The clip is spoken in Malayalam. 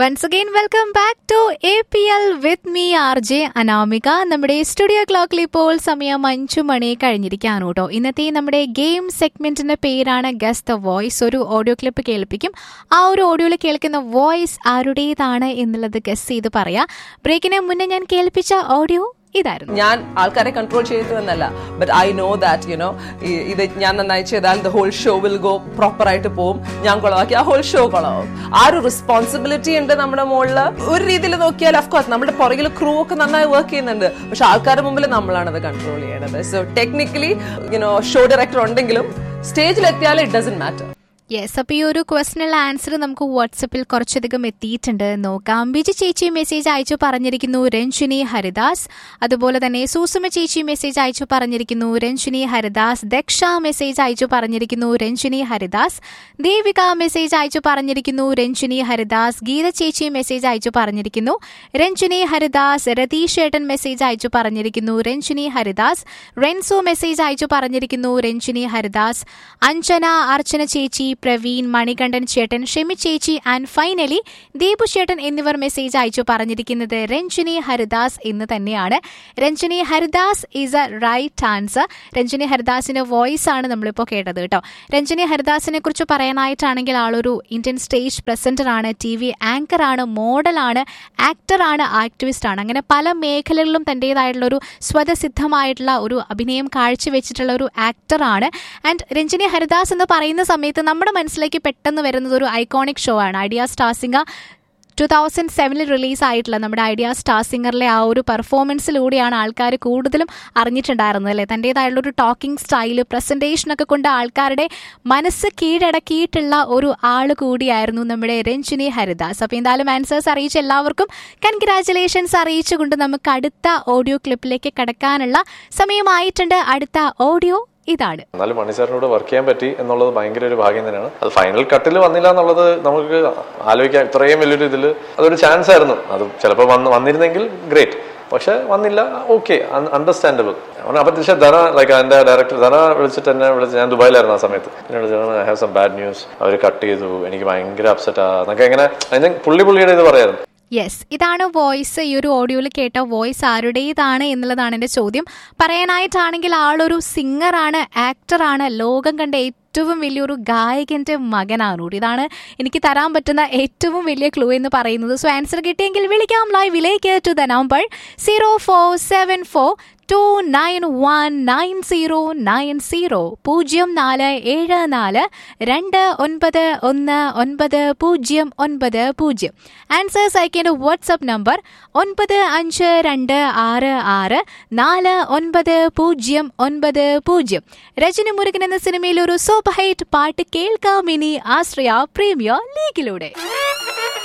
once again welcome back to A P L with me R J Anamika നമ്മുടെ സ്റ്റുഡിയോ ക്ലോക്കിൽ ഇപ്പോൾ സമയം അഞ്ചു മണി കഴിഞ്ഞിരിക്കുകയാണ് കേട്ടോ ഇന്നത്തെ നമ്മുടെ ഗെയിം സെഗ്മെന്റിന്റെ പേരാണ് ഗസ് ദ വോയിസ് ഒരു ഓഡിയോ ക്ലിപ്പ് കേൾപ്പിക്കും ആ ഒരു ഓഡിയോയിൽ കേൾക്കുന്ന വോയിസ് ആരുടേതാണ് എന്നുള്ളത് ഗസ് ചെയ്ത് പറയാം ബ്രേക്കിന് മുന്നേ ഞാൻ കേൾപ്പിച്ച ഓഡിയോ ഇതായിരുന്നു ഞാൻ ആൾക്കാരെ കൺട്രോൾ ചെയ്തു എന്നല്ല but I know that you know ഇത് ഞാൻ നന്നായി ചെയ്താൽ the whole show will go proper ആയിട്ട് പോവും ഞാൻ കുളമാക്കി ആ ഹോൾ ഷോ കുളമാവും ആ ഒരു റെസ്പോൺസിബിലിറ്റി ഉണ്ട് നമ്മുടെ മുകളിൽ ഒരു രീതിയിൽ നോക്കിയാൽ അഫ്കോഴ്സ് നമ്മുടെ പുറകിൽ ക്രൂ ഒക്കെ നന്നായി വർക്ക് ചെയ്യുന്നുണ്ട് പക്ഷെ ആൾക്കാരുടെ മുമ്പിൽ നമ്മളാണ് അത് കൺട്രോൾ ചെയ്യണത് so technically you know show director ഉണ്ടെങ്കിലും സ്റ്റേജിൽ എത്തിയാൽ ഇറ്റ് ഡസൻ മാറ്റർ യെസ് അപ്പൊ ഈ ഒരു ക്വസ്റ്റിനുള്ള ആൻസർ നമുക്ക് വാട്സപ്പിൽ കുറച്ചധികം എത്തിയിട്ടുണ്ട് നോക്കാം ബിജി ചേച്ചി മെസ്സേജ് അയച്ചു പറഞ്ഞിരിക്കുന്നു രഞ്ജുനി ഹരിദാസ് അതുപോലെ തന്നെ സൂസുമ ചേച്ചി മെസ്സേജ് അയച്ചു പറഞ്ഞിരിക്കുന്നു രഞ്ജുനി ഹരിദാസ് ദക്ഷ മെസ്സേജ് അയച്ചു പറഞ്ഞിരിക്കുന്നു രഞ്ജുനി ഹരിദാസ് ദേവിക മെസ്സേജ് അയച്ചു പറഞ്ഞിരിക്കുന്നു രഞ്ജുനി ഹരിദാസ് ഗീത ചേച്ചി മെസ്സേജ് അയച്ചു പറഞ്ഞിരിക്കുന്നു രഞ്ജുനി ഹരിദാസ് രതീഷ് ഏട്ടൻ മെസ്സേജ് അയച്ചു പറഞ്ഞിരിക്കുന്നു രഞ്ജുനി ഹരിദാസ് റെൻസു മെസ്സേജ് അയച്ചു പറഞ്ഞിരിക്കുന്നു രഞ്ജുനി ഹരിദാസ് അഞ്ജന അർച്ചന ചേച്ചി പ്രവീൺ മണികണ്ഠൻ ചേട്ടൻ ഷെമി ചേച്ചി ആൻഡ് ഫൈനലി ദീപു ചേട്ടൻ എന്നിവർ മെസ്സേജ് അയച്ചു പറഞ്ഞിരിക്കുന്നത് രഞ്ജുനി ഹരിദാസ് എന്ന് തന്നെയാണ് Ranjuni Haridas is a right answer Ranjuni ഹരിദാസിന്റെ വോയിസ് ആണ് നമ്മളിപ്പോൾ കേട്ടത് കേട്ടോ രഞ്ജുനി ഹരിദാസിനെ കുറിച്ച് പറയാനായിട്ടാണെങ്കിൽ ആളൊരു ഇന്ത്യൻ സ്റ്റേജ് പ്രസന്റർ ആണ് ടി വി ആങ്കർ ആണ് മോഡലാണ് ആക്ടർ ആണ് ആക്ടിവിസ്റ്റ് ആണ് അങ്ങനെ പല മേഖലകളിലും തൻ്റെതായിട്ടുള്ള ഒരു സ്വതസിദ്ധമായിട്ടുള്ള ഒരു അഭിനയം കാഴ്ചവെച്ചിട്ടുള്ള ഒരു ആക്ടറാണ് ആൻഡ് രഞ്ജനി ഹരിദാസ് എന്ന് പറയുന്ന സമയത്ത് നമ്മുടെ മനസ്സിലേക്ക് പെട്ടെന്ന് വരുന്നത് ഒരു ഐക്കോണിക് ഷോ ആണ് Idea star singer two thousand സെവനിൽ റിലീസ് ആയിട്ടുള്ള നമ്മുടെ ഐഡിയ സ്റ്റാർ സിംഗറിലെ ആ ഒരു പെർഫോമൻസിലൂടെയാണ് ആൾക്കാർ കൂടുതലും അറിഞ്ഞിട്ടുണ്ടായിരുന്നത് അല്ലേ തൻ്റെതായുള്ള ഒരു ടോക്കിംഗ് സ്റ്റൈല് പ്രസൻറ്റേഷനൊക്കെ കൊണ്ട് ആൾക്കാരുടെ മനസ്സ് കീഴടക്കിയിട്ടുള്ള ഒരു ആൾ കൂടിയായിരുന്നു നമ്മുടെ രഞ്ജിനി ഹരിദാസ് അപ്പോൾ എന്തായാലും ആൻസേഴ്സ് അറിയിച്ച എല്ലാവർക്കും കൺഗ്രാറ്റുലേഷൻസ് അറിയിച്ചുകൊണ്ട് നമുക്ക് അടുത്ത ഓഡിയോ ക്ലിപ്പിലേക്ക് കടക്കാനുള്ള സമയമായിട്ടുണ്ട് അടുത്ത ഓഡിയോ ഇതാണ് എന്നാലും മണി സാറിനോട് വർക്ക് ചെയ്യാൻ പറ്റി എന്നുള്ളത് ഭയങ്കര ഒരു ഭാഗ്യം തന്നെയാണ് അത് ഫൈനൽ കട്ടിൽ വന്നില്ല എന്നുള്ളത് നമുക്ക് ആലോചിക്കാം ഇത്രയും വലിയൊരു ഇതിൽ അതൊരു ചാൻസ് ആയിരുന്നു അത് ചിലപ്പോൾ വന്ന് വന്നിരുന്നെങ്കിൽ ഗ്രേറ്റ് പക്ഷെ വന്നില്ല ഓക്കെ അണ്ടർസ്റ്റാൻഡബിൾ അപ്പൊ പക്ഷേ ധന ലൈക്ക് എൻ്റെ ഡയറക്ടർ ധന വിളിച്ചിട്ട് എന്നെ വിളിച്ച് ഞാൻ ദുബായിലായിരുന്നു ആ സമയത്ത് എന്നോട് I have some bad news അവർ കട്ട് ചെയ്തു എനിക്ക് ഭയങ്കര അപ്സെറ്റ് ആ എന്നൊക്കെ എങ്ങനെ അതിന് പുള്ളി പുള്ളിയുടെ ഇത് പറയായിരുന്നു യെസ് ഇതാണ് വോയിസ് ഈ ഒരു ഓഡിയോയിൽ കേട്ട വോയിസ് ആരുടേതാണ് എന്നുള്ളതാണ് എൻ്റെ ചോദ്യം പറയാനായിട്ടാണെങ്കിൽ ആളൊരു സിംഗറാണ് ആക്ടറാണ് ലോകം കണ്ട ഏറ്റവും വലിയൊരു ഗായകന്റെ മകനാണ് കൂടി ഇതാണ് എനിക്ക് തരാൻ പറ്റുന്ന ഏറ്റവും വലിയ ക്ലൂ എന്ന് പറയുന്നത് സോ ആൻസർ കിട്ടിയെങ്കിൽ വിളിക്കാം ലൈവിലേക്ക് to the number zero four seven four two nine one nine zero nine zero പൂജ്യം നാല് ഏഴ് നാല് രണ്ട് ഒൻപത് ഒന്ന് ഒൻപത് പൂജ്യം ഒൻപത് പൂജ്യം ആൻസേഴ്സ് അയക്കേണ്ട വാട്സപ്പ് നമ്പർ ഒൻപത് അഞ്ച് രണ്ട് ആറ് ആറ് നാല് ഒൻപത് പൂജ്യം ഒൻപത് പൂജ്യം രജനി മുരുകൻ എന്ന സിനിമയിൽ ഒരു സൂപ്പർ ഹൈറ്റ് പാട്ട് കേൾക്കാം ഇനി ആശ്രയ പ്രീമിയർ ലീഗിലൂടെ